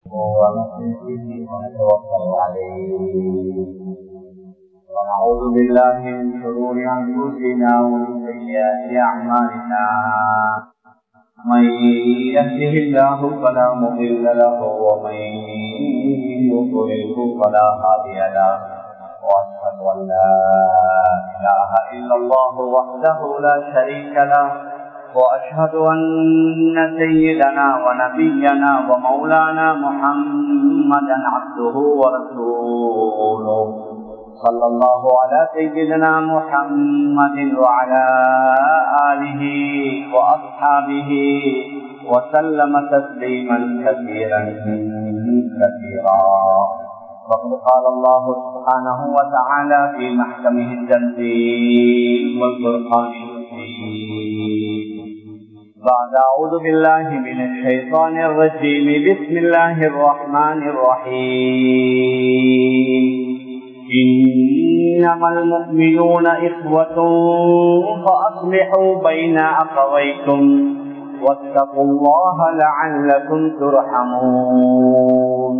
ونستهديه ونتوكل عليه ونعوذ بالله من شرور انفسنا ومن سيئات اعمالنا من يهده الله فلا مضل له ومن يضلله فلا هادي له واشهد ان لا اله الا الله وحده لا شريك له واشهد ان سيدنا ونبينا ومولانا محمدا عبده ورسوله صلى الله على سيدنا محمد وعلى اله واصحابه وسلم تسليما كثيرا كثيرا فقد قال الله سبحانه وتعالى في محكمه التنزيل والفرقان المبين بعد أعوذ بالله من الشيطان الرجيم بسم الله الرحمن الرحيم إنما المؤمنون إخوة فأصلحوا بين أخويكم واتقوا الله لعلكم ترحمون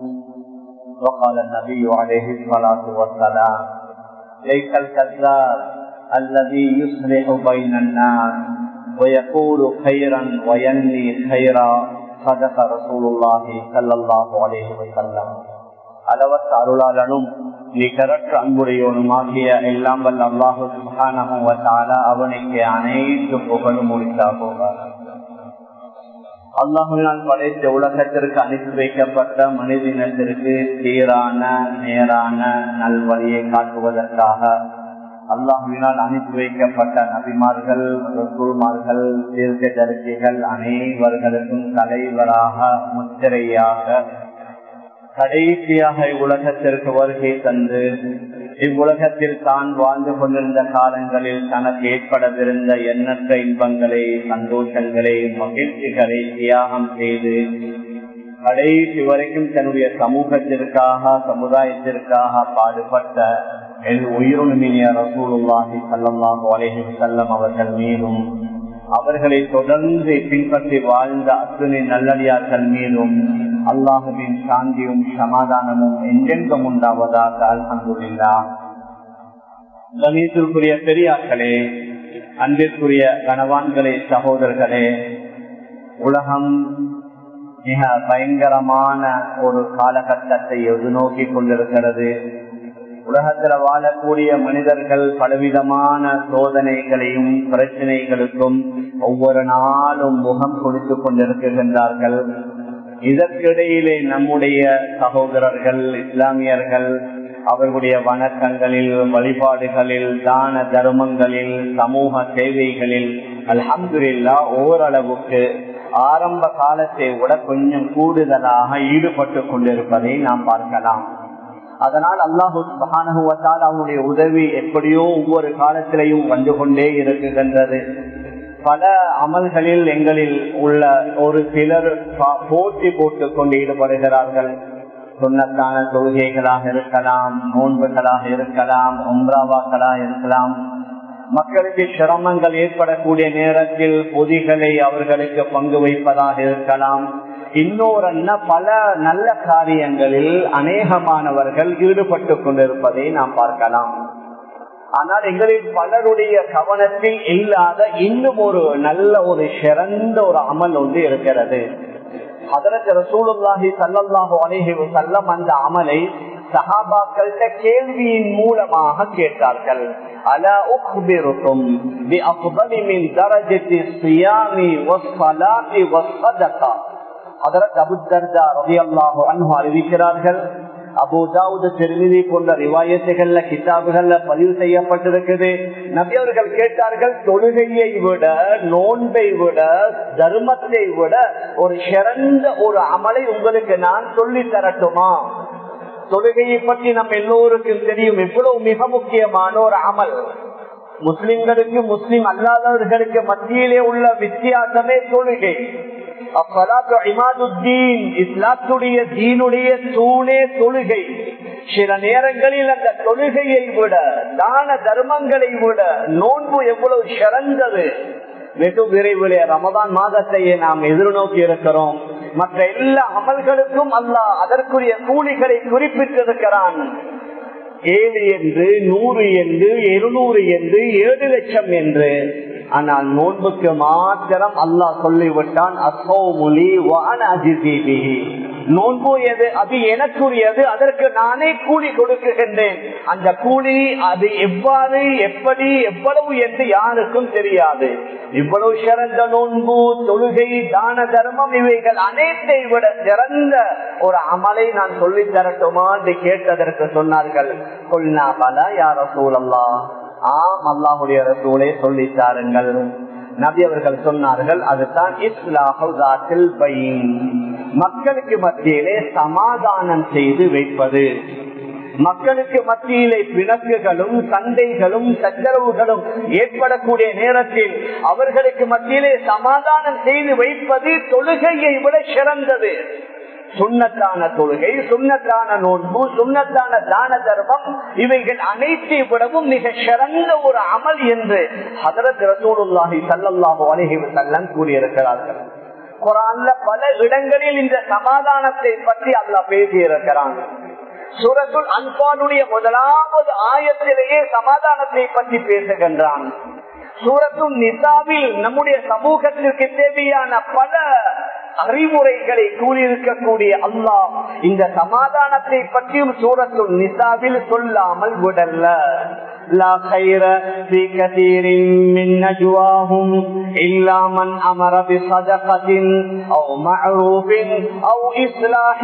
وقال النبي عليه الصلاة والسلام ليس الكذاب الذي يصلح بين الناس ويقول خيرا وينمي خيرا صدق رسول الله صلى الله عليه وسلم அளவற்ற அருளாளனும் நிகரற்ற அன்புடையோனுமாகிய எல்லாம் வல்ல அல்லாஹு சுபானமுவத்தால அவனுக்கு அனைத்து புகழும் முடித்தாகுக அல்லாஹுவினால் படைத்த உலகத்திற்கு அனுப்பி வைக்கப்பட்ட மனிதனத்திற்கு சீரான நேரான நல்வழியை காட்டுவதற்காக அல்லாஹுவினால் அனுப்பி வைக்கப்பட்ட நபிமார்கள் ரசூல்மார்கள் தீர்க்க தரிசிகள் அனைவர்களுக்கும் தலைவராக முத்திரையாக கடைசியாக இவ்வுலகத்திற்கு வருகை தந்து இவ்வுலகத்தில் தான் வாழ்ந்து கொண்டிருந்த காலங்களில் தனக்கு ஏற்படவிருந்த எண்ணற்ற இன்பங்களை சந்தோஷங்களை மகிழ்ச்சிகளை தியாகம் செய்து கடைசி வரைக்கும் தன்னுடைய சமூகத்திற்காக சமுதாயத்திற்காக பாடுபட்ட என் உயிருமினிய ரசூலுல்லாஹி சல்லாஹு அலேஹி செல்லம் அவர்கள் மீதும் அவர்களை தொடர்ந்து பின்பற்றி வாழ்ந்த அத்துணை நல்லடியார்கள் மீதும் அல்லாஹுவின் சாந்தியும் சமாதானமும் எங்கெங்கும் உண்டாவதாக அல்ஹந்துல்லா கணேசருக்குரிய பெரியார்களே அன்பிற்குரிய கணவான்களே சகோதரர்களே உலகம் மிக பயங்கரமான ஒரு காலகட்டத்தை எதிர்நோக்கி கொண்டிருக்கிறது உலகத்தில் வாழக்கூடிய மனிதர்கள் பலவிதமான சோதனைகளையும் பிரச்சனைகளுக்கும் ஒவ்வொரு நாளும் முகம் கொடுத்து கொண்டிருக்கின்றார்கள் இதற்கிடையிலே நம்முடைய சகோதரர்கள் இஸ்லாமியர்கள் அவர்களுடைய வணக்கங்களில் வழிபாடுகளில் தான தர்மங்களில் சமூக சேவைகளில் அல்ஹம்துல்லா ஓரளவுக்கு ஆரம்ப காலத்தை விட கொஞ்சம் கூடுதலாக ஈடுபட்டு கொண்டிருப்பதை நாம் பார்க்கலாம் அதனால் அல்லாஹு மகானகுவத்தால் அவனுடைய உதவி எப்படியோ ஒவ்வொரு காலத்திலையும் வந்து கொண்டே இருக்குகின்றது பல அமல்களில் எங்களில் உள்ள ஒரு சிலர் போட்டி போட்டுக் கொண்டு ஈடுபடுகிறார்கள் சுண்ணத்தான தொழுகைகளாக இருக்கலாம் நோன்புகளாக இருக்கலாம் உம்ராவாக்களாக இருக்கலாம் மக்களுக்கு சிரமங்கள் ஏற்படக்கூடிய நேரத்தில் பொதிகளை அவர்களுக்கு பங்கு வைப்பதாக இருக்கலாம் இன்னொரு பல நல்ல காரியங்களில் அநேகமானவர்கள் ஈடுபட்டு கொண்டிருப்பதை நாம் பார்க்கலாம் ஆனால் எங்களில் பலருடைய கவனத்தில் இல்லாத இன்னும் ஒரு நல்ல ஒரு சிறந்த ஒரு அமல் ஒன்று இருக்கிறது அதற்கு ரசூலுல்லாஹி சல்லாஹூ அலேஹி செல்லம் அந்த அமலை சஹாபாக்கள்கிட்ட கேள்வியின் மூலமாக கேட்டார்கள் அலா உக்பிருக்கும் பி அஃபலி மின் தரஜத்தி ஸியாமி வஸ்ஸலாத்தி வஸ்ஸதகா ஹஜரத் அபூ தர்தா ரலியல்லாஹு அன்ஹு அறிவிக்கிறார்கள் அபுதாவுது திருமிதி போன்ற ரிவாயத்துகள்ல கிதாபுகள்ல பதிவு செய்யப்பட்டிருக்குது நபி அவர்கள் கேட்டார்கள் தொழுகையை விட நோன்பை விட தர்மத்தை விட ஒரு சிறந்த ஒரு அமலை உங்களுக்கு நான் சொல்லி தரட்டுமா தொழுகையை பற்றி நம்ம எல்லோருக்கும் தெரியும் எவ்வளவு மிக முக்கியமான ஒரு அமல் முஸ்லிம்களுக்கு முஸ்லிம் அல்லாதவர்களுக்கு மத்தியிலே உள்ள வித்தியாசமே தொழுகை இஸ்லாத்துடைய தீனுடைய தூணே தொழுகை சில நேரங்களில் அந்த தொழுகையை விட தான தர்மங்களை விட நோன்பு எவ்வளவு சிறந்தது வெகு விரைவிலே ரமதான் மாதத்தையே நாம் எதிர்நோக்கி இருக்கிறோம் மற்ற எல்லா அமல்களுக்கும் அல்லாஹ் அதற்குரிய கூலிகளை குறிப்பிட்டிருக்கிறான் ஏழு என்று நூறு என்று இருநூறு என்று ஏழு லட்சம் என்று ஆனால் நோன்புக்கு மாத்திரம் அல்லாஹ் சொல்லிவிட்டான் அசோமுலி வான அஜிதீபி நோன்பு எது அது எனக்குரியது அதற்கு நானே கூலி கொடுக்குகின்றேன் அந்த கூலி அது எவ்வாறு எப்படி எவ்வளவு என்று யாருக்கும் தெரியாது இவ்வளவு சிறந்த நோன்பு தொழுகை தான தர்மம் இவைகள் அனைத்தை விட சிறந்த ஒரு அமலை நான் சொல்லி தரட்டுமா என்று கேட்டதற்கு சொன்னார்கள் கொல்லா பல யார சூழல்லா ஆம் அல்லாஹுடைய ரசூலை சொல்லி தாருங்கள் நபி அவர்கள் சொன்னார்கள் அதுதான் இஸ்லாஹில் மக்களுக்கு மத்தியிலே சமாதானம் செய்து வைப்பது மக்களுக்கு மத்தியிலே பிணக்குகளும் சண்டைகளும் சச்சரவுகளும் ஏற்படக்கூடிய நேரத்தில் அவர்களுக்கு மத்தியிலே சமாதானம் செய்து வைப்பது தொழுகையை விட சிறந்தது சுண்ணத்தான தொழுகை சுண்ணத்தான நோன்பு சுண்ணத்தான தான தர்மம் இவைகள் அனைத்தை விடவும் மிக சிறந்த ஒரு அமல் என்று ஹதரத் ரசூலுல்லாஹி சல்லல்லாஹு அலைஹி வஸல்லம் கூறியிருக்கிறார்கள் குரான்ல பல இடங்களில் இந்த சமாதானத்தை பற்றி அல்லாஹ் பேசியிருக்கிறான் சூரத்துல் அன்பானுடைய முதலாவது ஆயத்திலேயே சமாதானத்தை பற்றி பேசுகின்றான் சூரத்தும் நிசாவில் நம்முடைய சமூகத்திற்கு தேவையான பல அறிவுரைகளை கூறியிருக்கக்கூடிய அல்லாஹ் இந்த சமாதானத்தை பற்றியும் சூரத்துல் நிசாவில் சொல்லாமல் விடல்ல لا خير في كثير من نجواهم إلا من أمر بصدقة أو معروف أو إصلاح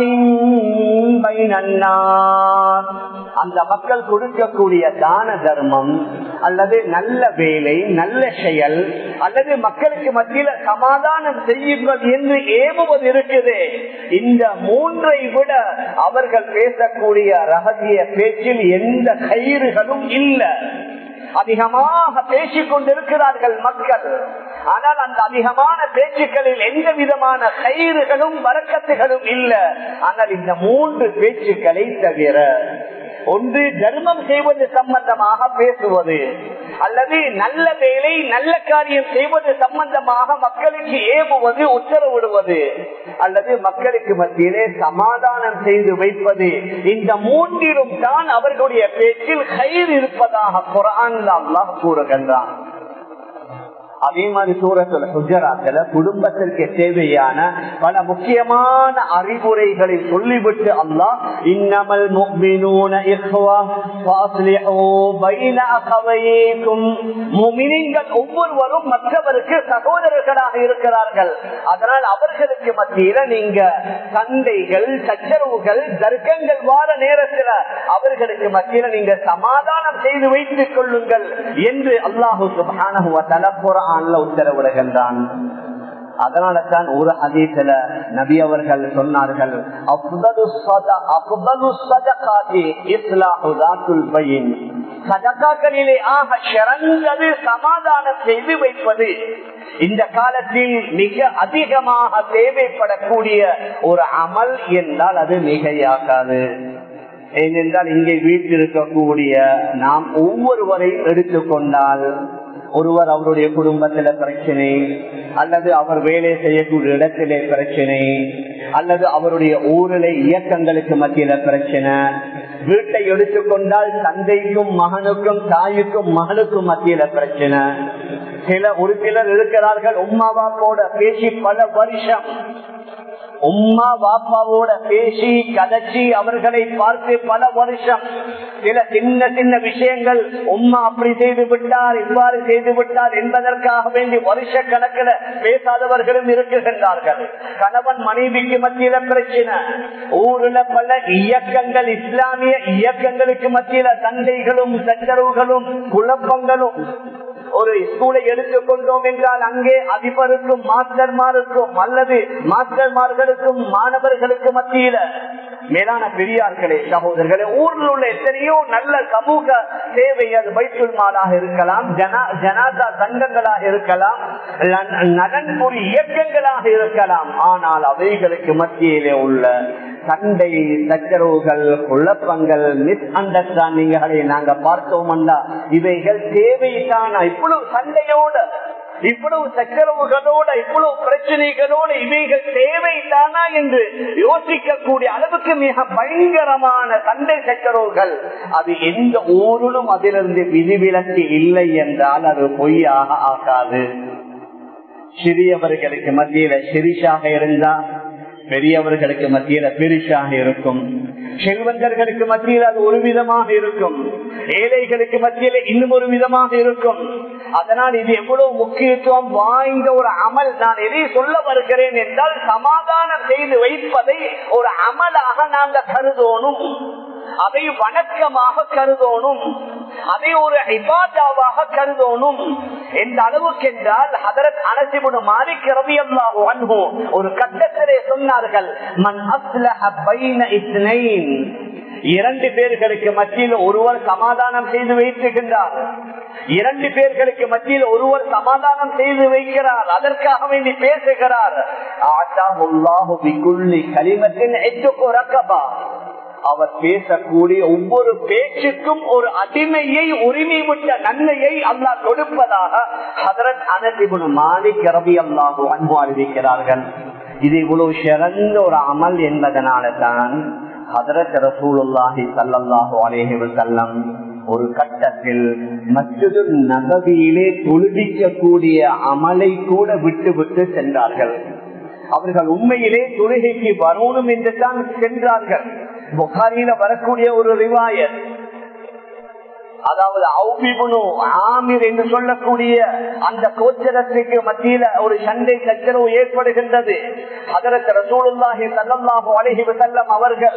بين الناس அந்த மக்கள் கொடுக்கக்கூடிய தான தர்மம் அல்லது நல்ல வேலை நல்ல செயல் அல்லது மக்களுக்கு மத்தியில சமாதானம் செய்யுங்கள் என்று ஏவுவது இருக்குது இந்த மூன்றை விட அவர்கள் பேசக்கூடிய ரகசிய பேச்சில் எந்த கயிறுகளும் இல்லை அதிகமாக பேசிக் கொண்டிருக்கிறார்கள் மக்கள் ஆனால் அந்த அதிகமான பேச்சுக்களில் எந்த விதமான கயிறுகளும் வரக்கத்துகளும் இல்லை ஆனால் இந்த மூன்று பேச்சுக்களை தவிர ஒன்று தர்மம் செய்வது சம்பந்தமாக பேசுவது அல்லது நல்ல வேலை நல்ல காரியம் செய்வது சம்பந்தமாக மக்களுக்கு ஏவுவது உத்தரவிடுவது அல்லது மக்களுக்கு மத்தியிலே சமாதானம் செய்து வைப்பது இந்த மூன்றிலும் தான் அவர்களுடைய பேச்சில் கயிறு இருப்பதாக குரான் அல்லாஹ் கூறுகின்றான் அதே மாதிரி சூரத்துல குஜராத்தில் குடும்பத்திற்கு தேவையான பல முக்கியமான அறிவுரைகளை சொல்லிவிட்டு அல்லாஹ் இன்னமல் ஒவ்வொருவரும் மற்றவருக்கு சகோதரர்களாக இருக்கிறார்கள் அதனால் அவர்களுக்கு மத்தியில நீங்க சண்டைகள் சச்சரவுகள் தர்க்கங்கள் வார நேரத்தில் அவர்களுக்கு மத்தியில நீங்க சமாதானம் செய்து வைத்துக் கொள்ளுங்கள் என்று அல்லாஹு சுபானகுவ குரான்ல உத்தரவிடுகின்றான் அதனால தான் ஒரு ஹதீஸ்ல நபி அவர்கள் சொன்னார்கள் சதக்காக்களிலே ஆக சிறந்தது சமாதானம் செய்து வைப்பது இந்த காலத்தில் மிக அதிகமாக தேவைப்படக்கூடிய ஒரு அமல் என்றால் அது மிகையாகாது ஏனென்றால் இங்கே வீட்டில் இருக்கக்கூடிய நாம் ஒவ்வொருவரையும் எடுத்துக்கொண்டால் ஒருவர் அவருடைய குடும்பத்தில பிரச்சனை அல்லது அவர் வேலை செய்யக்கூடிய இடத்திலே பிரச்சனை அல்லது அவருடைய ஊரிலே இயக்கங்களுக்கு மத்தியில பிரச்சனை வீட்டை எடுத்துக்கொண்டால் தந்தைக்கும் மகனுக்கும் தாய்க்கும் மகனுக்கும் மத்தியில பிரச்சனை சில ஒரு சிலர் இருக்கிறார்கள் உமாவாப்போட பேசி பல வருஷம் உம்மா பாப்பாவோட பேசி கதைச்சி அவர்களை பார்த்து பல வருஷம் சில சின்ன சின்ன விஷயங்கள் உம்மா அப்படி செய்து விட்டார் இவ்வாறு செய்து விட்டார் என்பதற்காக வேண்டி வருஷ கணக்கில் பேசாதவர்களும் இருக்குகின்றார்கள் கணவன் மனைவிக்கு மத்தியில பிரச்சனை ஊர்ல பல இயக்கங்கள் இஸ்லாமிய இயக்கங்களுக்கு மத்தியில சண்டைகளும் சச்சரவுகளும் குழப்பங்களும் ஒரு ஸ்கூலை எடுத்துக்கொண்டோம் என்றால் அங்கே அதிபருக்கும் மாஸ்டர்மாருக்கும் அல்லது மாஸ்டர்மார்களுக்கும் மாணவர்களுக்கு மத்தியில மேலான பெரியார்களே சகோதரர்களே ஊரில் உள்ள எத்தனையோ நல்ல சமூக சேவை அது வைத்துல் மாலாக இருக்கலாம் ஜனா ஜனாதா சங்கங்களாக இருக்கலாம் நலன்புரி இயக்கங்களாக இருக்கலாம் ஆனால் அவைகளுக்கு மத்தியிலே உள்ள சண்டை சச்சரவுகள் குழப்பங்கள் மிஸ் அண்டர்ஸ்டாண்டிங்களை நாங்க பார்த்தோம்டா இவைகள் தேவைதானா இவ்வளவு சண்டையோட இவ்வளவு சச்சரவுகளோட இவ்வளவு பிரச்சனைகளோட இவைகள் தேவைதானா என்று யோசிக்கக்கூடிய அளவுக்கு மிக பயங்கரமான சண்டை சச்சரவுகள் அது எந்த ஊரிலும் அதிலிருந்து விதிவிலக்கு இல்லை என்றால் அது பொய்யாக ஆகாது சிறியவர்களுக்கு மத்தியில சிரிஷாக இருந்தா பெரியவர்களுக்கு மத்தியில பெரிசாக இருக்கும் செல்வந்தர்களுக்கு மத்தியில் அது ஒரு விதமாக இருக்கும் ஏழைகளுக்கு மத்தியில இன்னும் ஒரு விதமாக இருக்கும் அதனால் இது எவ்வளவு முக்கியத்துவம் வாய்ந்த ஒரு அமல் நான் எதை சொல்ல வருகிறேன் என்றால் சமாதானம் செய்து வைப்பதை ஒரு அமலாக நாங்கள் கருதோனும் அதை வணக்கமாக கருதோனும் அதை ஒரு இபாதாவாக கருதோனும் எந்த அளவுக்கு என்றால் அதற்கு அனசிபுடு மாலிக் ரவி அல்லாஹு ஒரு கட்டத்திலே சொன்னார்கள் மன் அஸ்லஹ பைன இஸ்னைன் இரண்டு பேர்களுக்கு மத்தியில் ஒருவர் சமாதானம் செய்து வைத்திருக்கின்றார் இரண்டு பேர்களுக்கு மத்தியில் ஒருவர் சமாதானம் செய்து வைக்கிறார் அதற்காக வேண்டி பேசுகிறார் கலிமத்தின் அவர் பேசக்கூடிய ஒவ்வொரு பேச்சுக்கும் ஒரு அடிமையை உரிமை விட்ட நன்மையை அல்லாஹ் கொடுப்பதாக ஹதரத் அனதிபுன் மாலிக் ரவி அல்லாஹு அன்பு அறிவிக்கிறார்கள் இது இவ்வளவு சிறந்த ஒரு அமல் என்பதனால தான் ஹதரத் ரசூலுல்லாஹி சல்லாஹு அலேஹி வசல்லம் ஒரு கட்டத்தில் மற்றொரு நகவியிலே தொழுவிக்கக்கூடிய அமலை கூட விட்டு விட்டு சென்றார்கள் அவர்கள் உண்மையிலே தொழுகைக்கு வரணும் என்று தான் சென்றார்கள் புகாரியில வரக்கூடிய ஒரு ரிவாயத் அதாவது ஆமிர் என்று சொல்லக்கூடிய அந்த கோச்சரத்துக்கு மத்தியில ஒரு சண்டை சச்சரவு ஏற்படுகின்றது அதற்கு ரசூலுல்லாஹி சல்லாஹு அலஹி வசல்லம் அவர்கள்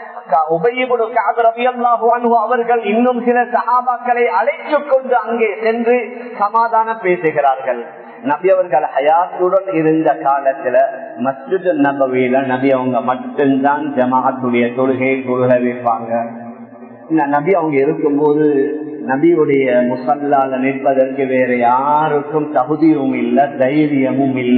அவர்கள் இன்னும் சில சகாபாக்களை அழைத்துக் கொண்டு அங்கே சென்று சமாதானம் பேசுகிறார்கள் நபி அவர்கள் ஹயாத்துடன் இருந்த காலத்துல மஸ்ஜித் நபவியில நபி அவங்க மட்டும்தான் ஜமாத்துடைய தொழுகை தொழுக வைப்பாங்க நபி அவங்க இருக்கும்போது நபியுடைய முசல்லால நிற்பதற்கு வேற யாருக்கும் தகுதியும் இல்ல தைரியமும் இல்ல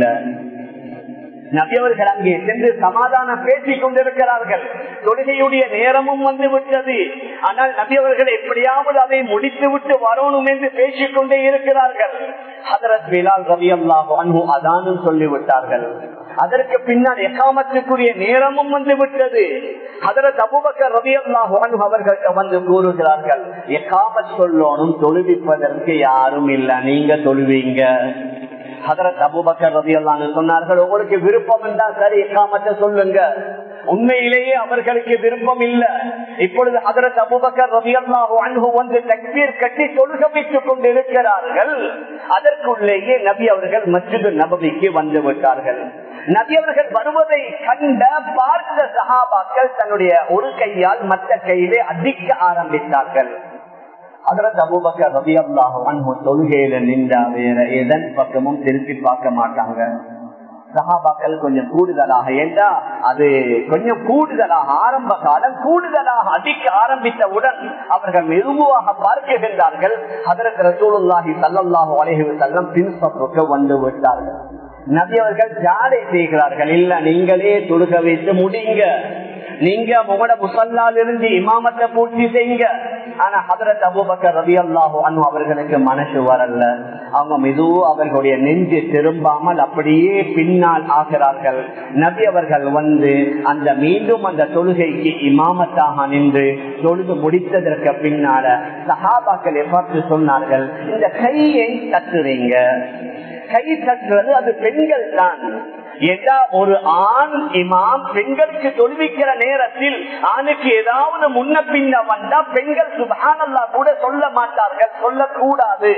நபியவர்கள் அங்கே சென்று சமாதானம் பேசிக் கொண்டிருக்கிறார்கள் தொழுகையுடைய நேரமும் வந்து விட்டது ஆனால் நபியவர்கள் எப்படியாவது அதை முடித்து விட்டு வரணும் என்று பேசிக் கொண்டே இருக்கிறார்கள் ஹதரத் பிலால் ரவி அல்லாஹு அதானும் சொல்லிவிட்டார்கள் அதற்கு பின்னால் எக்காமத்துக்குரிய நேரமும் வந்து விட்டது அதற்கு அபுபக்கர் ரவி அல்லாஹு அவர்கள் வந்து கூறுகிறார்கள் எக்காமத் சொல்லணும் தொழுவிப்பதற்கு யாரும் இல்ல நீங்க தொழுவீங்க ஹதரத் அபுபக்கர் ரவி அல்லான்னு சொன்னார்கள் உங்களுக்கு விருப்பம் என்றா சரி எக்காமத்தை சொல்லுங்க உண்மையிலேயே அவர்களுக்கு விருப்பம் இல்ல இப்பொழுது ஹதரத் அபுபக்கர் ரவி அல்லாஹு அன்பு வந்து தக்பீர் கட்டி தொழுக வைத்துக் கொண்டு இருக்கிறார்கள் அதற்குள்ளேயே நபி அவர்கள் மற்றொரு நபவிக்கு வந்து விட்டார்கள் நபி அவர்கள் வருவதை கண்ட பார்த்த சகாபாக்கள் தன்னுடைய ஒரு கையால் மற்ற கையிலே அடிக்க ஆரம்பித்தார்கள் அதற்கு அபூபக்கர் ரவி அல்லாஹ் தொழுகையில நின்றா வேற எதன் பக்கமும் திருப்பி பார்க்க மாட்டாங்க சகாபாக்கள் கொஞ்சம் கூடுதலாக ஏண்டா அது கொஞ்சம் கூடுதலாக ஆரம்ப காலம் கூடுதலாக அடிக்க ஆரம்பித்தவுடன் அவர்கள் மெதுவாக பார்க்கின்றார்கள் அதற்கு ரசூலுல்லாஹி சல்லாஹு அலைஹி செல்லம் பின்பற்றுக்கு வந்து விட்டார்கள் நபி அவர்கள் ஜாடை செய்கிறார்கள் இல்ல நீங்களே தொழுக வைத்து முடிங்க நீங்க உங்களோட முசல்லால் இருந்து இமாமத்தை பூர்த்தி செய்யுங்க ஆனா ஹதரத் அபுபக்கர் ரவி அல்லாஹு அனு அவர்களுக்கு மனசு வரல அவங்க மெதுவும் அவர்களுடைய நெஞ்சு திரும்பாமல் அப்படியே பின்னால் ஆகிறார்கள் நபி அவர்கள் வந்து அந்த மீண்டும் அந்த தொழுகைக்கு இமாமத்தாக நின்று தொழுது முடித்ததற்கு பின்னால சஹாபாக்களை பார்த்து சொன்னார்கள் இந்த கையை தட்டுறீங்க கை தட்டுறது அது பெண்கள் தான் எல்லா ஒரு ஆண் இமாம் பெண்களுக்கு தொழுவிக்கிற நேரத்தில் ஆணுக்கு ஏதாவது முன்ன பின்ன வந்தா பெண்கள் சுபானல்லா கூட சொல்ல மாட்டார்கள் சொல்லக்கூடாது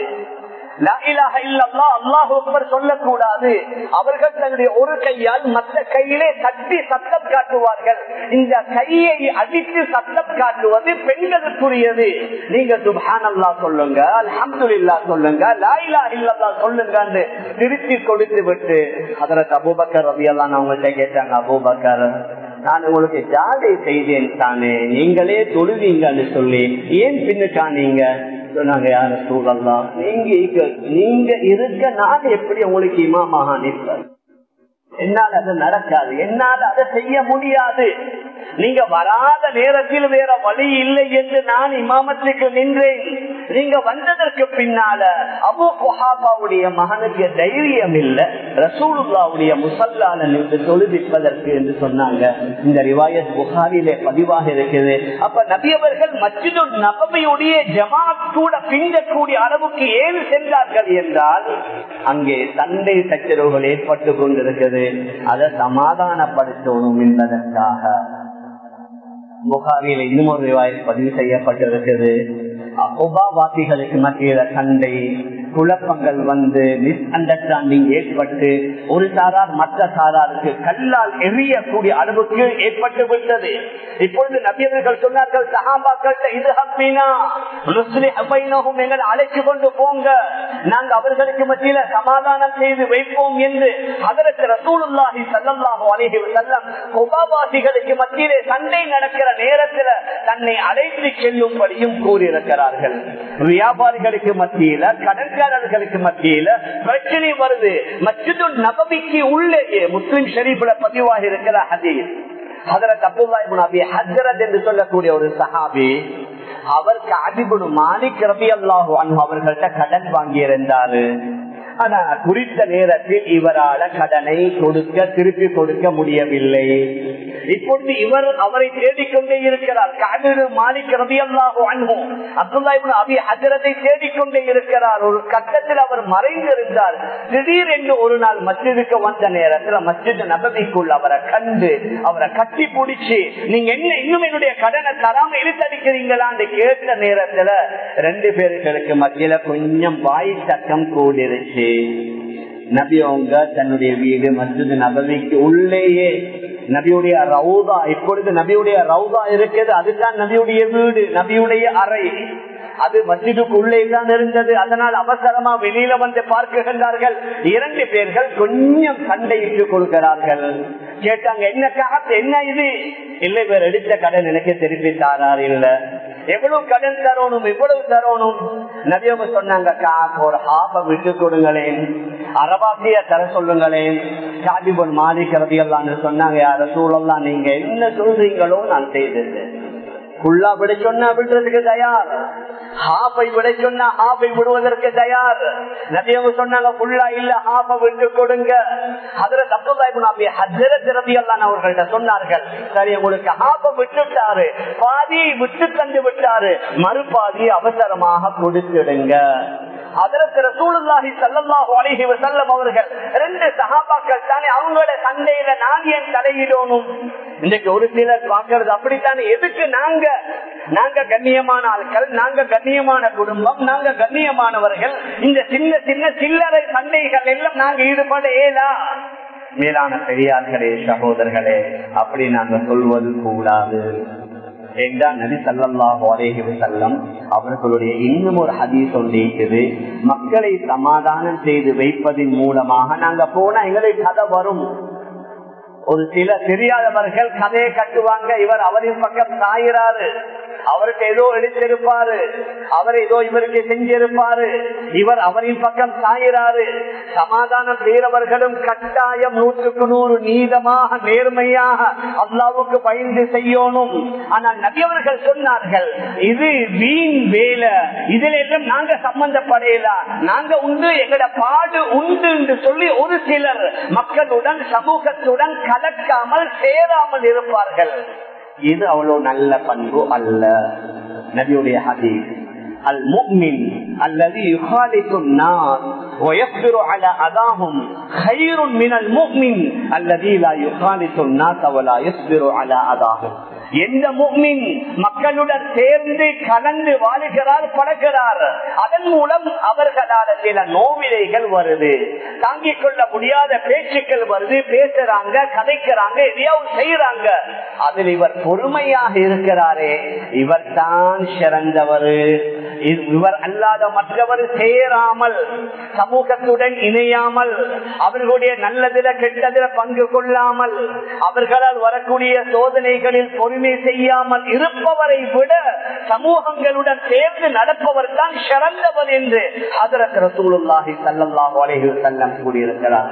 சொல்லக்கூடாது அவர்கள் தன்னுடைய ஒரு கையால் மற்ற கையிலே தட்டி சத்தம் காட்டுவார்கள் இந்த கையை அடித்து சத்தம் காட்டுவது பெண்களுக்குரியது நீங்க சுபானல்லா சொல்லுங்க அல்ஹம்துல்லா சொல்லுங்க லாயிலா இல்லல்லா சொல்லுங்க திருச்சி கொடுத்து விட்டு அதற்கு அபூபக்கர் ரவியெல்லாம் அவங்கள்ட்ட கேட்டாங்க அபூபக்கர் நான் உங்களுக்கு ஜாதை செய்தேன் தானே நீங்களே தொழுவீங்கன்னு சொல்லி ஏன் பின்னுக்கானீங்க சொன்னாங்க யார சூழல்லாம் நீங்க நீங்க இருக்க நான் எப்படி உங்களுக்கு இமாமாக நிற்பேன் என்னால் அது நடக்காது என்னால் அதை செய்ய முடியாது நீங்க வராத நேரத்தில் வேற வழி இல்லை என்று நான் இமாமத்துக்கு நின்றேன் நீங்க வந்ததற்கு பின்னால அபு குஹாபாவுடைய மகனுக்கு தைரியம் இல்ல ரசூலுல்லாவுடைய முசல்லால நின்று தொழுவிப்பதற்கு என்று சொன்னாங்க இந்த ரிவாயத் புகாரிலே பதிவாக இருக்குது அப்ப நபியவர்கள் மச்சிது நபமையுடைய ஜமாத் கூட பிஞ்சக்கூடிய அளவுக்கு ஏன் சென்றார்கள் என்றால் அங்கே சண்டை சச்சரவுகள் ஏற்பட்டு கொண்டிருக்கிறது அதை சமாதானப்படுத்தணும் என்பதற்காக புகாரியில் இன்னும் ஒரு ரிவாயத் பதிவு செய்யப்பட்டிருக்கிறது உபாவாசிகளுக்கு மத்தியில சண்டை குழப்பங்கள் வந்து மிஸ் அண்டர்ஸ்டாண்டிங் ஏற்பட்டு ஒரு சாரார் மற்ற சாராருக்கு கல்லால் எரியக்கூடிய அளவுக்கு ஏற்பட்டு விட்டது இப்பொழுது நபியர்கள் சொன்னார்கள் சகாபாக்கள்கிட்ட இது ஹப்பீனா எங்களை அழைச்சு கொண்டு போங்க நாங்க அவர்களுக்கு மத்தியில சமாதானம் செய்து வைப்போம் என்று அதற்கு ரசூலுல்லாஹி சல்லாஹு அலைஹி வஸல்லம் உபாவாசிகளுக்கு மத்தியிலே சண்டை நடக்கிற நேரத்தில் தன்னை அழைத்து செல்லும்படியும் கூறியிருக்கிறார்கள் வியாபாரிகளுக்கு மத்தியில கடற்காரர்களுக்கு மத்தியில பிரச்சனை வருது மச்சிது நபவிக்கு உள்ளேயே முஸ்லிம் ஷரீஃப்ல பதிவாக இருக்கிற ஹதீஸ் ஹதரத் அப்துல்லா இப்னு அபி ஹஜ்ரத் என்று சொல்லக்கூடிய ஒரு சஹாபி அவருக்கு அதிபுடு மாலிக் ரபி அல்லாஹு அன்ஹு அவர்கள்ட்ட கடன் வாங்கியிருந்தாரு ஆனா குறித்த நேரத்தில் இவரால கடனை கொடுக்க திருப்பி கொடுக்க முடியவில்லை இப்பொழுது இவர் அவரை தேடிக்கொண்டே இருக்கிறார் காவிரி மாலிக் ரவி அல்லாஹோ அன்பும் அப்துல்லா அபி ஹஜரத்தை தேடிக்கொண்டே இருக்கிறார் ஒரு கட்டத்தில் அவர் மறைந்திருந்தார் திடீர் என்று ஒரு நாள் மஸ்ஜிதுக்கு வந்த நேரத்தில் மஸ்ஜித் நபதிக்குள் அவரை கண்டு அவரை கட்டி பிடிச்சி நீங்க என்ன இன்னும் என்னுடைய கடனை தராம இழுத்தடிக்கிறீங்களான்னு கேட்ட நேரத்துல ரெண்டு பேர்களுக்கு மத்தியில கொஞ்சம் வாய் சட்டம் கூடிருச்சு நபி அவங்க தன்னுடைய வீடு மஸ்ஜித் நபவிக்கு உள்ளேயே நபியுடைய ரவுதா இப்பொழுது நபியுடைய ரவுதா இருக்கிறது அதுதான் நபியுடைய வீடு நபியுடைய அறை அது மஸ்ஜிதுக்கு உள்ளே தான் இருந்தது அதனால் அவசரமா வெளியில வந்து பார்க்குகின்றார்கள் இரண்டு பேர்கள் கொஞ்சம் சண்டையிட்டு கொள்கிறார்கள் கேட்டாங்க என்ன காத்து என்ன இது இல்லை இவர் எடுத்த கடன் எனக்கு திருப்பி தாரார் இல்ல எவ்வளவு கடன் தரணும் இவ்வளவு தரணும் நபியவங்க சொன்னாங்க காசு ஒரு ஹாப விட்டு கொடுங்களேன் அரபாசிய தர சொல்லுங்களேன் சாதிபன் மாலிக்கிறது எல்லாம் சொன்னாங்க யார சூழல்லாம் நீங்க என்ன சொல்றீங்களோ நான் செய்தது ஃபுல்லா விட சொன்னா விடுறதுக்கு தயார் ஹாஃபை விட சொன்னா ஹாஃபை விடுவதற்கு தயார் நபியவங்க சொன்னாங்க ஃபுல்லா இல்ல ஹாஃப விட்டு கொடுங்க அதுல தப்புதாய் ஹஜரத் ரபி அல்லான் அவர்கள்ட்ட சொன்னார்கள் சரி உங்களுக்கு ஹாஃப விட்டுட்டாரு பாதி விட்டு தந்து விட்டாரு மறுபாதி அவசரமாக கொடுத்துடுங்க அதற்கு ரசூலுல்லாஹி ஸல்லல்லாஹு அலைஹி வஸல்லம் அவர்கள் ரெண்டு சஹாபாக்கள் தானே அவங்களோட சண்டையில நான் ஏன் தலையிடணும் இன்னைக்கு ஒரு சிலர் பாக்குறது அப்படித்தானே எதுக்கு நாங்க நாங்க கண்ணியமான ஆட்கள் நாங்க கண்ணியமான குடும்பம் நாங்க கண்ணியமானவர்கள் இந்த சின்ன சின்ன சில்லறை சண்டைகள் எல்லாம் நாங்க ஈடுபட ஏலா மேலான பெரியார்களே சகோதரர்களே அப்படி நாங்க சொல்வது கூடாது என்றால் நபி சல்லாஹு அலேஹி செல்லம் அவர்களுடைய இன்னும் ஒரு ஹதீஸ் ஒன்று இருக்குது மக்களை சமாதானம் செய்து வைப்பதன் மூலமாக நாங்க போனா எங்களுக்கு கதை வரும் ஒரு சில தெரியாதவர்கள் கதையை கட்டுவாங்க இவர் அவரின் பக்கம் சாயிறாரு அவருக்கு ஏதோ எடுத்திருப்பாரு அவர் ஏதோ இவருக்கு செஞ்சிருப்பாரு இவர் அவரின் பக்கம் சாயிறாரு சமாதானம் செய்யறவர்களும் கட்டாயம் நூற்றுக்கு நூறு நீதமாக நேர்மையாக அல்லாவுக்கு பயந்து செய்யணும் ஆனால் நபியவர்கள் சொன்னார்கள் இது வீண் வேலை இதுல எல்லாம் நாங்க சம்பந்தப்படையல நாங்க உண்டு எங்கட பாடு உண்டு என்று சொல்லி ஒரு சிலர் மக்களுடன் சமூகத்துடன் கலக்காமல் சேராமல் இருப்பார்கள் இது அவ்வளவு நல்ல பண்பு அல்ல நபியுடைய ஹதீஸ் المؤمن الذي يخالط الناس ويصبر على أذاهم خير من المؤمن الذي لا يخالط الناس ولا يصبر على أذاهم எந்த முக்மின் மக்களுடன் சேர்ந்து கலந்து வாழுகிறார் பழகிறார் அதன் மூலம் அவர்களால் சில நோவிலைகள் வருது தாங்கிக் கொள்ள முடியாத பேச்சுக்கள் வருது பேசுறாங்க கதைக்கிறாங்க எதையாவது செய்யறாங்க அதில் இவர் பொறுமையாக இருக்கிறாரே இவர் தான் சிறந்தவர் இவர் அல்லாத மற்றவர் சேராமல் சமூகத்துடன் இணையாமல் அவர்களுடைய நல்லதில கெட்டதில பங்கு கொள்ளாமல் அவர்களால் வரக்கூடிய சோதனைகளில் பொறுமை செய்யாமல் இருப்பவரை விட சமூகங்களுடன் சேர்ந்து நடப்பவர் தான் சிறந்தவர் என்று அதற்கு ரசூலுல்லாஹி சல்லாஹு அலைஹி வஸல்லம் கூறியிருக்கிறார்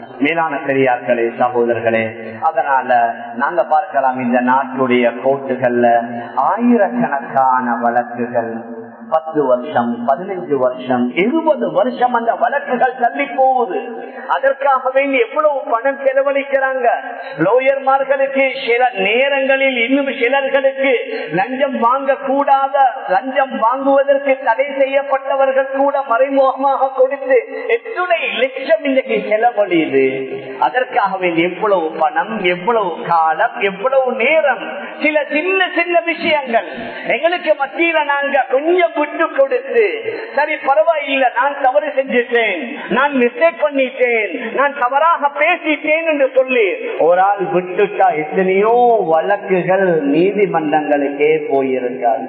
மேலான பெரியார்களே சகோதரர்களே அதனால நாங்க பார்க்கலாம் இந்த நாட்டுடைய கோர்ட்டுகள்ல ஆயிரக்கணக்கான வழக்குகள் பத்து வருஷம் பதினைஞ்சு வருஷம் இருபது வருஷம் அந்த வழக்குகள் தள்ளி போகுது அதற்காக வேண்டி எவ்வளவு பணம் செலவழிக்கிறாங்க லோயர்மார்களுக்கு சில நேரங்களில் இன்னும் சிலர்களுக்கு லஞ்சம் வாங்க கூடாத லஞ்சம் வாங்குவதற்கு தடை செய்யப்பட்டவர்கள் கூட மறைமுகமாக கொடுத்து எத்துணை லட்சம் இன்னைக்கு செலவழியுது அதற்காக வேண்டி எவ்வளவு பணம் எவ்வளவு காலம் எவ்வளவு நேரம் சில சின்ன சின்ன விஷயங்கள் எங்களுக்கு மத்தியில நாங்க கொஞ்சம் விட்டு கொடுத்து சரி பரவாயில்லை நான் தவறு செஞ்சிட்டேன் நான் மிஸ்டேக் பண்ணிட்டேன் நான் தவறாக பேசிட்டேன் என்று சொல்லி ஒரு ஆள் விட்டுட்டா எத்தனையோ வழக்குகள் நீதிமன்றங்களுக்கே போயிருக்காது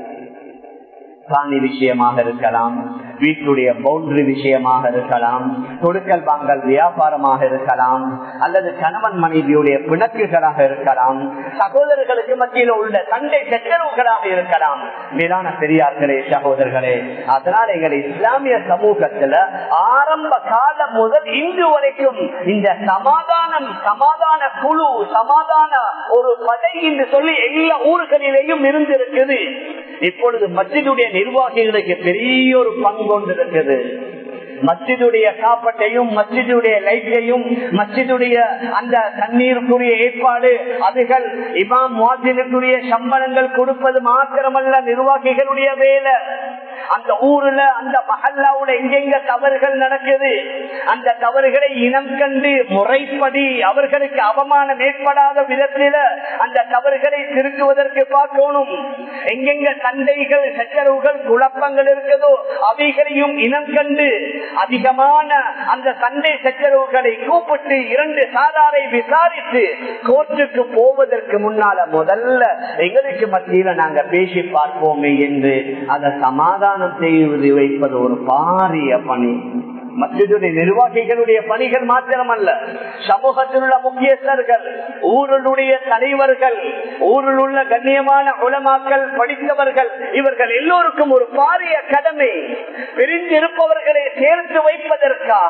காணி விஷயமாக இருக்கலாம் வீட்டுடைய பவுண்டரி விஷயமாக இருக்கலாம் கொடுக்கல் வாங்கல் வியாபாரமாக இருக்கலாம் அல்லது கணவன் மனைவியுடைய பிணக்குகளாக இருக்கலாம் சகோதரர்களுக்கு மத்தியில் உள்ள சண்டை சச்சரவுகளாக இருக்கலாம் மேலான பெரியார்களே சகோதரர்களே அதனால் எங்கள் இஸ்லாமிய சமூகத்துல ஆரம்ப காலம் முதல் இன்று வரைக்கும் இந்த சமாதானம் சமாதான குழு சமாதான ஒரு படை என்று சொல்லி எல்லா ஊர்களிலேயும் இருந்திருக்குது இப்பொழுது மஸ்ஜிதுடைய நிர்வாகிகளுக்கு பெரிய ஒரு பங்கு கொண்டு இருக்குது மஸ்ஜிதுடைய காப்பட்டையும் மஸ்ஜிதுடைய லைட்டையும் மஸ்ஜிதுடைய அந்த தண்ணீருக்குரிய ஏற்பாடு அதுகள் இமாம் முவாசினுக்குரிய சம்பளங்கள் கொடுப்பது மாத்திரமல்ல நிர்வாகிகளுடைய வேலை அந்த ஊர்ல அந்த மஹல்லாவோட எங்கெங்க தவறுகள் நடக்குது அந்த தவறுகளை இனம் கண்டு முறைப்படி அவர்களுக்கு அவமானம் ஏற்படாத விதத்தில அந்த தவறுகளை திருத்துவதற்கு பார்க்கணும் எங்கெங்க சண்டைகள் சச்சரவுகள் குழப்பங்கள் இருக்குதோ அவைகளையும் இனம் கண்டு அதிகமான அந்த சண்டை சச்சரவுகளை கூப்பிட்டு இரண்டு சாதாரை விசாரித்து கோர்ட்டுக்கு போவதற்கு முன்னால முதல்ல எங்களுக்கு மத்தியில நாங்க பேசி பார்ப்போமே என்று அதை சமாதானம் செய்து வைப்பது ஒரு பாரிய பணி மஸ்ஜிதுடைய நிர்வாகிகளுடைய பணிகள் மாத்திரமல்ல சமூகத்தில் உள்ள முக்கியஸ்தர்கள் ஊருடைய தலைவர்கள் ஊரில் உள்ள கண்ணியமான உலமாக்கள் படித்தவர்கள் இவர்கள் எல்லோருக்கும் ஒரு பாரிய கடமை பிரிந்திருப்பவர்களை சேர்த்து வைப்பதற்காக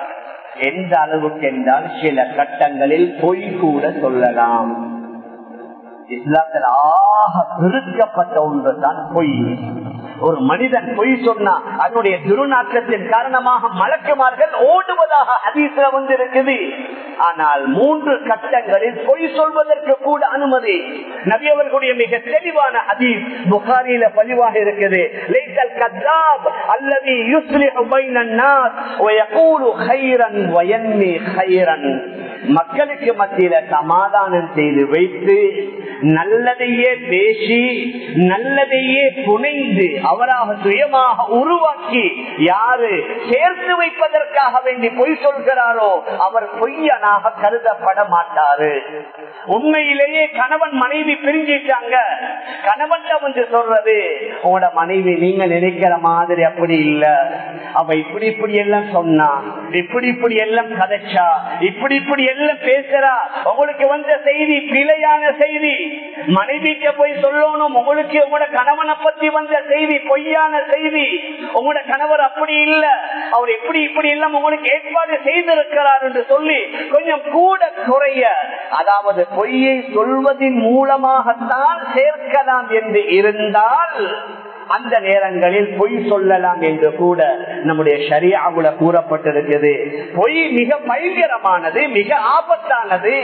எந்த அளவுக்கு என்றால் சில கட்டங்களில் பொய் கூட சொல்லலாம் இஸ்லாத்தில் ஆக பெருக்கப்பட்ட ஒன்று தான் பொய் ஒரு மனிதன் பொய் சொன்னா அதனுடைய துருநாற்றத்தின் காரணமாக மலக்குமார்கள் ஓடுவதாக அதிசல வந்து இருக்குது ஆனால் மூன்று கட்டங்களில் பொய் சொல்வதற்கு கூட அனுமதி நபியவர்களுடைய மிக தெளிவான ஹதீஸ் புகாரியில பதிவாக இருக்குது லைசல் கத்தாப் அல்லது யுஸ்லிஹு பைனன் நாஸ் வயகூலு கைரன் வயன்னி கைரன் மக்களுக்கு மத்தியில சமாதானம் செய்து வைத்து நல்லதையே பேசி நல்லதையே புனைந்து அவராக சுயமாக உருவாக்கி யாரு சேர்த்து வைப்பதற்காக வேண்டி பொய் சொல்கிறாரோ அவர் பொய்யனாக கருதப்பட மாட்டாரு உண்மையிலேயே கணவன் மனைவி பிரிஞ்சிட்டாங்க கணவன் வந்து சொல்றது உங்களோட மனைவி நீங்க நினைக்கிற மாதிரி அப்படி இல்ல அவ இப்படி இப்படி எல்லாம் சொன்னா இப்படி இப்படி எல்லாம் கதைச்சா இப்படி இப்படி எல்லாம் பேசுறா உங்களுக்கு வந்த செய்தி பிழையான செய்தி மனைவிக்கு போய் சொல்லணும் உங்களுக்கு உங்களோட கணவனை பத்தி வந்த செய்தி பொய்யான செய்தி உங்களோட கணவர் அப்படி இல்ல அவர் எப்படி இப்படி எல்லாம் உங்களுக்கு ஏற்பாடு செய்திருக்கிறார் என்று சொல்லி கொஞ்சம் கூட குறைய அதாவது பொய்யை சொல்வதன் மூலமாகத்தான் சேர்க்கலாம் என்று இருந்தால் அந்த நேரங்களில் பொய் சொல்லலாம் என்று கூட நம்முடைய ஷரியாவுல கூறப்பட்டிருக்கிறது பொய் மிக பயங்கரமானது மிக ஆபத்தானது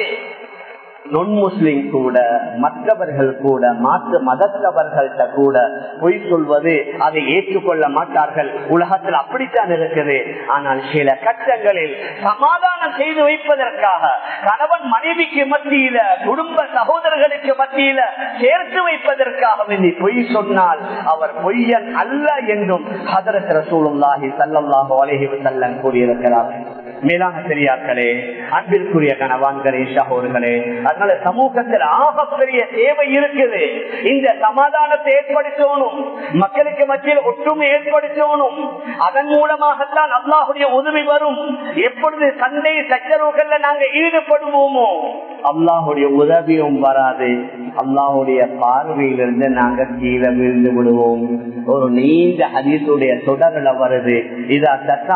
நொன் முஸ்லிம் கூட மற்றவர்கள் கூட மாற்று மதத்தவர்கள்ட்ட கூட பொய் சொல்வது அதை ஏற்றுக்கொள்ள மாட்டார்கள் உலகத்தில் அப்படித்தான் இருக்குது ஆனால் சில கட்டங்களில் சமாதானம் செய்து வைப்பதற்காக கணவன் மனைவிக்கு மத்தியில குடும்ப சகோதரர்களுக்கு மத்தியில சேர்த்து வைப்பதற்காக வேண்டி பொய் சொன்னால் அவர் பொய்யன் அல்ல என்றும் ஹதரத் ரசூலுல்லாஹி சல்லல்லாஹு அலைஹி வஸல்லம் கூறியிருக்கிறார் மேலான பெரியார்களே அன்பிற்குரிய கணவான்களே சகோதரர்களே அதனால சமூகத்தில் ஆகப்பெரிய தேவை இருக்குது இந்த சமாதானத்தை ஏற்படுத்தணும் மக்களுக்கு மத்தியில் ஒற்றுமை ஏற்படுத்தணும் அதன் மூலமாகத்தான் அல்லாஹுடைய உதவி வரும் எப்பொழுது சண்டை சச்சரவுகள்ல நாங்க ஈடுபடுவோமோ அல்லாஹுடைய உதவியும் வராது அல்லாஹுடைய பார்வையிலிருந்து நாங்க கீழே விழுந்து விடுவோம் ஒரு நீண்ட ஹதீசுடைய தொடர்ல வருது இதா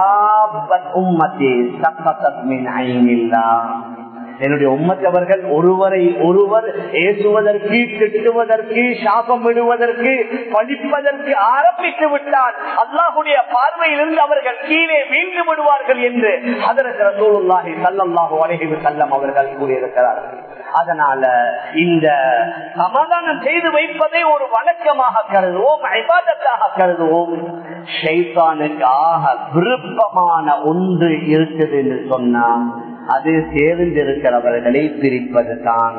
தசாபத் உம்மத்தி சப்பத் மின் ஐனில்லா என்னுடைய உம்மத்தவர்கள் ஒருவரை ஒருவர் ஏசுவதற்கு திட்டுவதற்கு சாபம் விடுவதற்கு படிப்பதற்கு ஆரம்பித்து விட்டால் அல்லாஹுடைய பார்வையிலிருந்து அவர்கள் கீழே வீழ்ந்து விடுவார்கள் என்று அதற்கு ரசூலுல்லாஹி ஸல்லல்லாஹு அலைஹி வஸல்லம் அவர்கள் கூறியிருக்கிறார்கள் அதனால இந்த சமாதானம் செய்து வைப்பதை ஒரு வழக்கமாக கருதுவோம் ஐபாதத்தாக கருதுவோம் ஷைத்தானுக்கு ஆக விருப்பமான ஒன்று இருக்குது என்று சொன்னா அது சேர்ந்திருக்கிறவர்களை பிரிப்பது தான்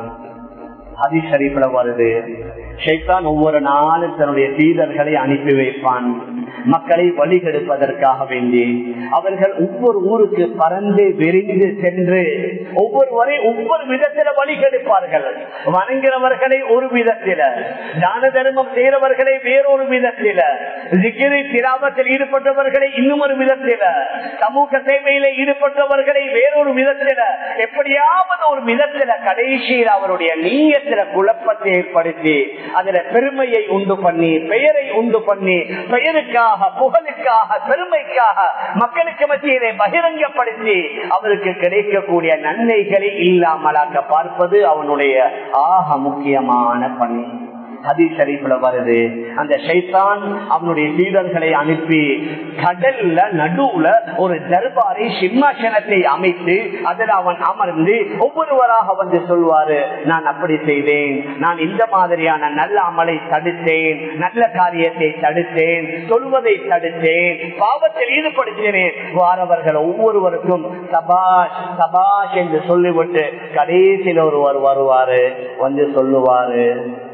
அதிஷரிப்புல வருது ஷைத்தான் ஒவ்வொரு நாளும் தன்னுடைய சீடர்களை அனுப்பி வைப்பான் மக்களை வழிகெடுப்பதற்காக வேண்டி அவர்கள் ஒவ்வொரு ஊருக்கு பறந்து விரிந்து சென்று ஒவ்வொருவரை ஒவ்வொரு விதத்தில வழிகெடுப்பார்கள் வணங்குறவர்களை ஒரு விதத்தில தான தர்மம் செய்கிறவர்களை வேறொரு விதத்தில ஜிகிரி திராமத்தில் ஈடுபட்டவர்களை இன்னும் ஒரு விதத்தில சமூக சேவையில ஈடுபட்டவர்களை வேறொரு விதத்தில எப்படியாவது ஒரு விதத்தில கடைசியில் அவருடைய நீயத்தில குழப்பத்தை ஏற்படுத்தி அதுல பெருமையை உண்டு பண்ணி பெயரை உண்டு பண்ணி பெயருக்காக புகழுக்காக பெருமைக்காக மக்களுக்கு மத்தியிலே பகிரங்கப்படுத்தி அவருக்கு கிடைக்கக்கூடிய நன்மைகளை இல்லாமலாக்க பார்ப்பது அவனுடைய ஆக முக்கியமான பணி ஹதீஷரீப்ல வருது அந்த ஷைத்தான் அவனுடைய சீடர்களை அனுப்பி கடல்ல நடுவுல ஒரு தர்பாரை சிம்மாசனத்தை அமைத்து அதில் அவன் அமர்ந்து ஒவ்வொருவராக வந்து சொல்வாரு நான் அப்படி செய்தேன் நான் இந்த மாதிரியான நல்ல அமலை தடுத்தேன் நல்ல காரியத்தை தடுத்தேன் சொல்வதை தடுத்தேன் பாவத்தில் ஈடுபடுத்தினேன் வாரவர்கள் ஒவ்வொருவருக்கும் சபாஷ் சபாஷ் என்று சொல்லிவிட்டு கடைசியில் ஒருவர் வருவாரு வந்து சொல்லுவாரு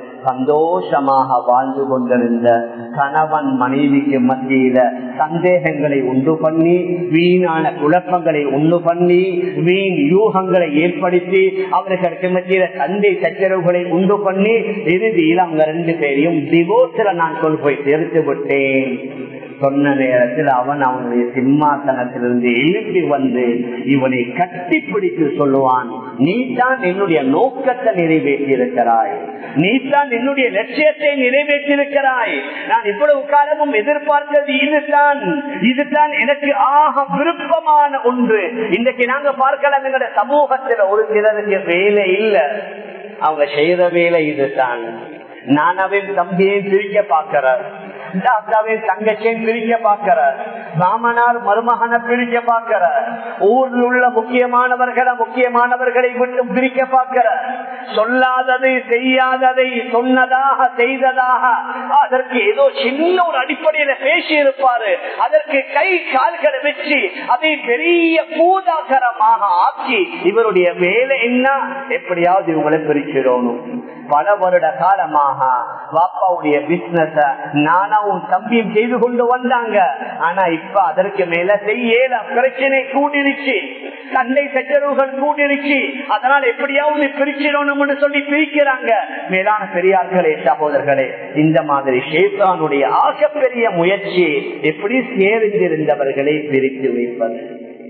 சந்தோஷமாக வாழ்ந்து கொண்டிருந்த கணவன் மனைவிக்கு மத்தியில சந்தேகங்களை உண்டு பண்ணி வீணான குழப்பங்களை உண்டு பண்ணி வீண் யூகங்களை ஏற்படுத்தி அவர்களுக்கு மத்தியில சண்டை சச்சரவுகளை உண்டு பண்ணி இறுதியில் அவங்க ரெண்டு பேரையும் டிவோர்ஸ்ல நான் கொண்டு போய் சேர்த்து விட்டேன் சொன்ன நேரத்தில் அவன் அவனுடைய சிம்மாசனத்திலிருந்து எழுப்பி வந்து இவனை கட்டிப்பிடித்து சொல்லுவான் நீ தான் என்னுடைய நோக்கத்தை நிறைவேற்றியிருக்கிறாய் நீ தான் என்னுடைய லட்சியத்தை நிறைவேற்றியிருக்கிறாய் நான் இவ்வளவு காலமும் எதிர்பார்த்தது இதுதான் இதுதான் எனக்கு ஆக விருப்பமான ஒன்று இன்றைக்கு நாங்க பார்க்கலாம் எங்களுடைய சமூகத்தில் ஒரு சிலருக்கு வேலை இல்லை அவங்க செய்யற வேலை இதுதான் நானாவின் தம்பியை பிரிக்க பார்க்கிறார் தாத்தாவின் தங்கச்சியும் பிரிக்க பார்க்கிற மாமனார் மருமகனை பிரிக்க பார்க்கிற ஊரில் உள்ள முக்கியமானவர்களை முக்கியமானவர்களை விட்டு பிரிக்க பார்க்கிற சொல்லாததை செய்யாததை சொன்னதாக செய்ததாக அதற்கு ஏதோ சின்ன ஒரு அடிப்படையில பேசி இருப்பாரு அதற்கு கை கால்களை வச்சு அதை பெரிய பூதாகரமாக ஆக்கி இவருடைய வேலை என்ன எப்படியாவது இவங்களை பிரிச்சிடணும் பல வருட காலமாக பாப்பாவுடைய பிசினஸ நானாவும் தம்பியும் செய்து கொண்டு வந்தாங்க ஆனா இப்ப அதற்கு மேல செய்யல பிரச்சனை கூடிருச்சு சண்டை சச்சரவுகள் கூடிருச்சு அதனால எப்படியாவது பிரிச்சிடணும்னு சொல்லி பிரிக்கிறாங்க மேலான பெரியார்களே சகோதரர்களே இந்த மாதிரி ஷேத்தானுடைய ஆகப்பெரிய முயற்சி எப்படி சேர்ந்திருந்தவர்களை பிரித்து வைப்பது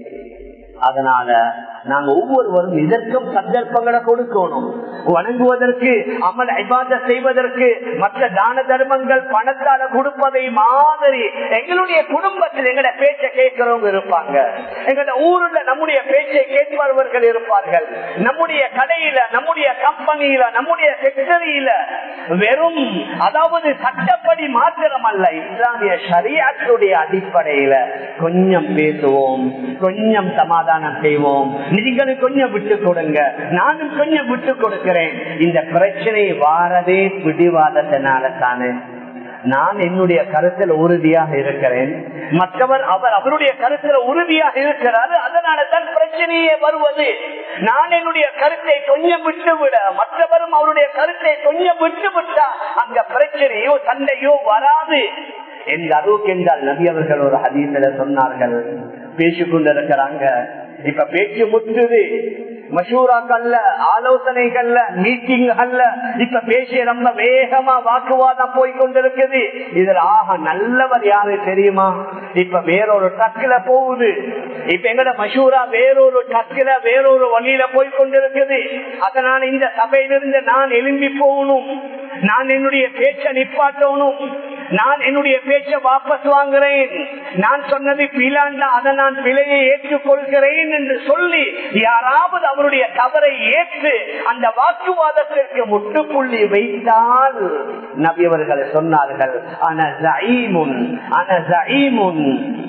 அதனால நாங்க ஒவ்வொருவரும் இதற்கும் சந்தர்ப்பங்களை கொடுக்கணும் வணங்குவதற்கு அமல் ஐபாத செய்வதற்கு மற்ற தான தர்மங்கள் பணத்தால கொடுப்பதை மாதிரி எங்களுடைய குடும்பத்தில் எங்கட பேச்சை கேட்கிறவங்க இருப்பாங்க எங்கட ஊருல நம்முடைய பேச்சை கேட்பவர்கள் இருப்பார்கள் நம்முடைய கடையில நம்முடைய கம்பெனியில நம்முடைய ஃபேக்டரியில வெறும் அதாவது சட்டப்படி மாத்திரம் அல்ல இஸ்லாமிய ஷரியாத்துடைய அடிப்படையில கொஞ்சம் பேசுவோம் கொஞ்சம் சமாதானம் செய்வோம் நீங்களும் கொஞ்சம் விட்டு கொடுங்க நானும் கொஞ்சம் விட்டு கொடுக்கிறேன் இந்த பிரச்சனை வாரதே பிடிவாதத்தினால தானே நான் என்னுடைய கருத்தில் உறுதியாக இருக்கிறேன் மற்றவர் அவர் அவருடைய கருத்தில் உறுதியாக இருக்கிறார் அதனால தான் பிரச்சனையே வருவது நான் என்னுடைய கருத்தை கொஞ்சம் விட்டு விட மற்றவரும் அவருடைய கருத்தை கொஞ்சம் விட்டு விட்டா அங்க பிரச்சனையோ சண்டையோ வராது எந்த அளவுக்கு என்றால் நபி அவர்கள் ஒரு ஹதீசில சொன்னார்கள் பேசிக்கொண்டிருக்கிறாங்க இப்ப பேச்சு முற்றுது மஷூராக்கல்ல ஆலோசனைகள்ல மீட்டிங் அல்ல இப்ப பேசிய ரொம்ப வேகமா வாக்குவாதம் போய் கொண்டிருக்குது இதுல ஆக நல்லவர் யாரு தெரியுமா இப்ப வேறொரு ட்ரக்ல போகுது இப்ப எங்கட மஷூரா வேறொரு ட்ரக்ல வேறொரு வழியில போய் கொண்டிருக்குது அதனால இந்த சபையிலிருந்து நான் எழும்பி போகணும் நான் என்னுடைய பேச்ச நிப்பாட்டணும் நான் என்னுடைய பேச்ச வாபஸ் வாங்குறேன் நான் சொன்னது பிலாண்டா அதை நான் பிழையை ஏற்றுக்கொள்கிறேன் என்று சொல்லி யாராவது அவருடைய தவறை ஏற்று அந்த வாக்குவாதத்திற்கு முட்டுப்புள்ளி வைத்தால் நபியவர்கள் சொன்னார்கள் அன ஜஈமுன் அன ஜஈமுன்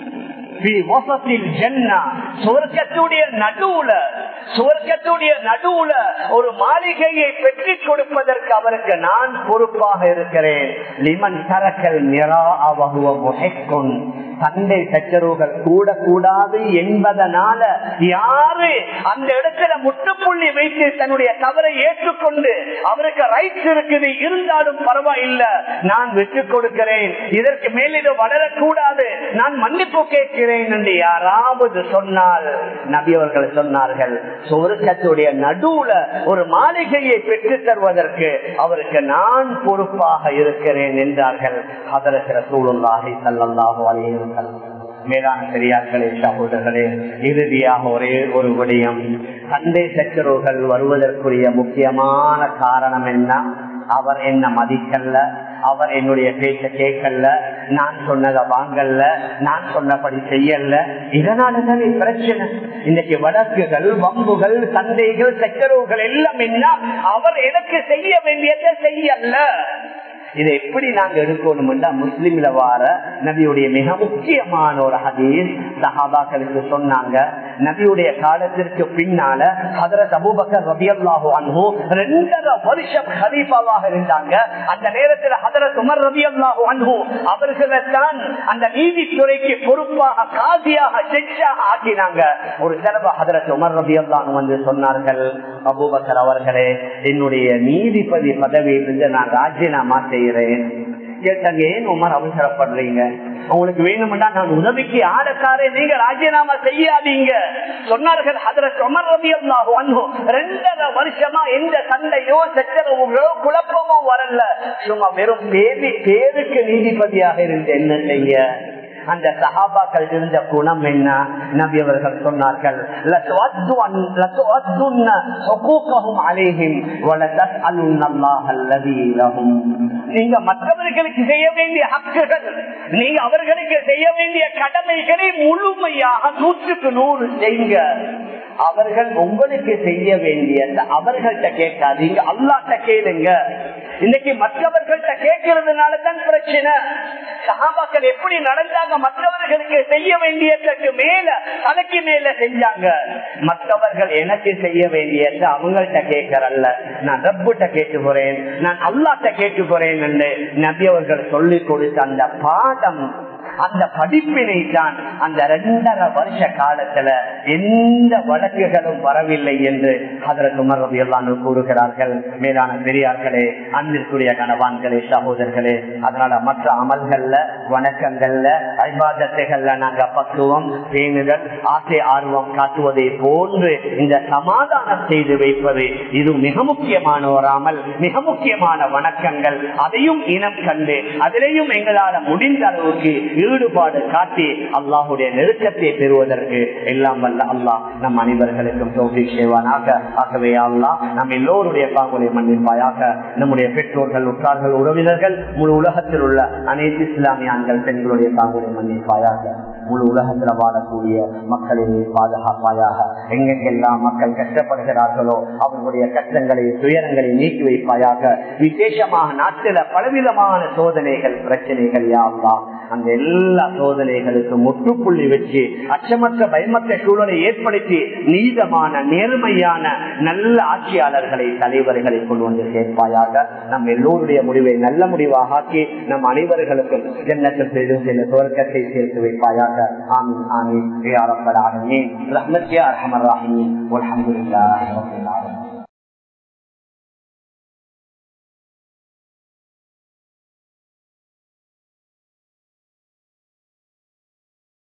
சுவர்க்கத்துடைய நடுவுல சுவர்க்கத்துடைய நடுவுல ஒரு மாளிகையை பெற்றுக் கொடுப்பதற்கு அவருக்கு நான் பொறுப்பாக இருக்கிறேன் லிமன் தரக்கல் நிரா அவகுவ முகைக்கும் சண்டை சச்சரவுகள் கூடக்கூடாது என்பதனால யாரு அந்த இடத்துல முட்டுப்புள்ளி வைத்து தன்னுடைய தவறை ஏற்றுக்கொண்டு அவருக்கு ரைட்ஸ் இருக்குது இருந்தாலும் பரவாயில்லை நான் விட்டுக் கொடுக்கிறேன் இதற்கு மேல் இது வளரக்கூடாது நான் மன்னிப்பு கேட்கிறேன் என்று யாராவது சொன்னால் நபி அவர்கள் சொன்னார்கள் சொருக்கத்துடைய நடுவுல ஒரு மாளிகையை பெற்று தருவதற்கு அவருக்கு நான் பொறுப்பாக இருக்கிறேன் என்றார்கள் அதற்கு சூழலாகி தள்ளல்லாக அலையிருந்தார்கள் மேலான பெரியார்களே சகோதரர்களே இறுதியாக ஒரே ஒரு விடயம் சண்டை சச்சரவுகள் வருவதற்குரிய முக்கியமான காரணம் என்ன அவர் என்ன மதிக்கல்ல அவர் என்னுடைய பேச்ச கேட்கல நான் சொன்னதை வாங்கல்ல நான் சொன்னபடி செய்யல இதனாலதான் பிரச்சனை இன்னைக்கு வழக்குகள் வம்புகள் சண்டைகள் சச்சரவுகள் எல்லாம் என்ன அவர் எனக்கு செய்ய வேண்டியதை செய்யல இதை எப்படி நாங்க எடுக்கணும் முஸ்லிம்ல வார நபியுடைய மிக முக்கியமான ஒரு ஹதீஸ் சஹாபாக்களுக்கு சொன்னாங்க நபியுடைய காலத்திற்கு பின்னால ஹதரத் அபூபக்கர் ரபியல்லாஹு அன்ஹு ரெண்டரை வருஷம் ஹலீஃபாவாக இருந்தாங்க அந்த நேரத்தில் ஹதரத் உமர் ரபியல்லாஹு அன்ஹு அவர்களை தான் அந்த நீதித்துறைக்கு பொறுப்பாக காசியாக ஜட்ஜாக ஆக்கினாங்க ஒரு தடவை ஹதரத் உமர் ரபியல்லாஹு வந்து சொன்னார்கள் அபூபக்கர் அவர்களே என்னுடைய நீதிபதி பதவியிலிருந்து நான் ராஜினாமா செய்கிறேன் கேட்டாங்க ஏன் உமர் அவசரப்படுறீங்க உங்களுக்கு வேணும்னா நான் உதவிக்கு ஆடக்காரே நீங்க ராஜினாமா செய்யாதீங்க சொன்னார்கள் அதுல உமர் ரவி ரெண்டரை வருஷமா எந்த சண்டையோ சச்சரவுகளோ குழப்பமோ வரல சும்மா வெறும் பேதி பேருக்கு நீதிபதியாக இருந்து என்ன செய்ய அந்த சஹாபாக்கள் இருந்த குணம் என்ன நபி அவர்கள் சொன்னார்கள் நீங்க மற்றவர்களுக்கு செய்ய வேண்டிய ஹக்குகள் நீங்க அவர்களுக்கு செய்ய வேண்டிய கடமைகளை முழுமையாக நூற்றுக்கு நூறு செய்யுங்க அவர்கள் உங்களுக்கு செய்ய வேண்டிய அவர்கள்ட்ட கேட்காதீங்க அல்லாட்ட கேளுங்க இன்னைக்கு மற்றவர்கள்ட்ட கேட்கறதுனால தான் பிரச்சனை சகாபாக்கள் எப்படி நடந்தாங்க மற்றவர்களுக்கு செய்ய வேண்டியதற்கு மேல தலைக்கு மேல செஞ்சாங்க மற்றவர்கள் எனக்கு செய்ய வேண்டியது அவங்கள்ட்ட கேட்கறல்ல நான் ரப்புட்ட கேட்டு போறேன் நான் அல்லாட்ட கேட்டு போறேன் என்று நபி அவர்கள் சொல்லிக் கொடுத்த அந்த பாடம் அந்த படிப்பினை தான் அந்த ரெண்டரை வருஷ காலத்துல எந்த வழக்குகளும் வரவில்லை என்று அதற்கு உமர் ரவி எல்லாம் கூறுகிறார்கள் மேலான பெரியார்களே அன்பிற்குரிய கணவான்களே சகோதரர்களே அதனால மற்ற அமல்கள்ல வணக்கங்கள்ல ஐபாதத்தைகள்ல நாங்க பக்குவம் பேணுதல் ஆசை ஆர்வம் காட்டுவதை போன்று இந்த சமாதானம் செய்து வைப்பது இது மிக முக்கியமான ஒரு அமல் மிக முக்கியமான வணக்கங்கள் அதையும் இனம் கண்டு அதிலையும் எங்களால முடிந்த அளவுக்கு ஈடுபாடு காட்டி அல்லாஹுடைய நெருக்கத்தை பெறுவதற்கு எல்லாம் வல்ல அல்லாஹ் நம் அனைவர்களுக்கும் தோல்வி செய்வானாக ஆகவே அல்லாஹ் நம் எல்லோருடைய பாங்குலை மன்னிப்பாயாக நம்முடைய பெற்றோர்கள் உற்றார்கள் உறவினர்கள் முழு உலகத்தில் உள்ள அனைத்து இஸ்லாமிய ஆண்கள் பெண்களுடைய பாங்குலை மன்னிப்பாயாக முழு உலகத்தில் வாழக்கூடிய மக்களை பாதுகாப்பாயாக எங்கெங்கெல்லாம் மக்கள் கஷ்டப்படுகிறார்களோ அவர்களுடைய கஷ்டங்களை துயரங்களை நீக்கி வைப்பாயாக விசேஷமாக நாட்டில பலவிதமான சோதனைகள் பிரச்சனைகள் யாவலாம் அந்த எல்லா சோதனைகளுக்கு முற்றுப்புள்ளி வச்சு அச்சமற்ற பயமற்ற சூழலை ஏற்படுத்தி நீதமான நேர்மையான நல்ல ஆட்சியாளர்களை தலைவர்களை கொண்டு வந்து சேர்ப்பாயாக நம் எல்லோருடைய முடிவை நல்ல முடிவாக ஆக்கி நம் அனைவர்களுக்கும் ஜன்னத்தில் செய்து சில துவக்கத்தை சேர்த்து வைப்பாயாக ஆமீன் ஆமீன் ரஹ்மத்யா அர்ஹமர் ராஹிமீன் அல்ஹம்துலில்லாஹி ரப்பில் ஆலமீன்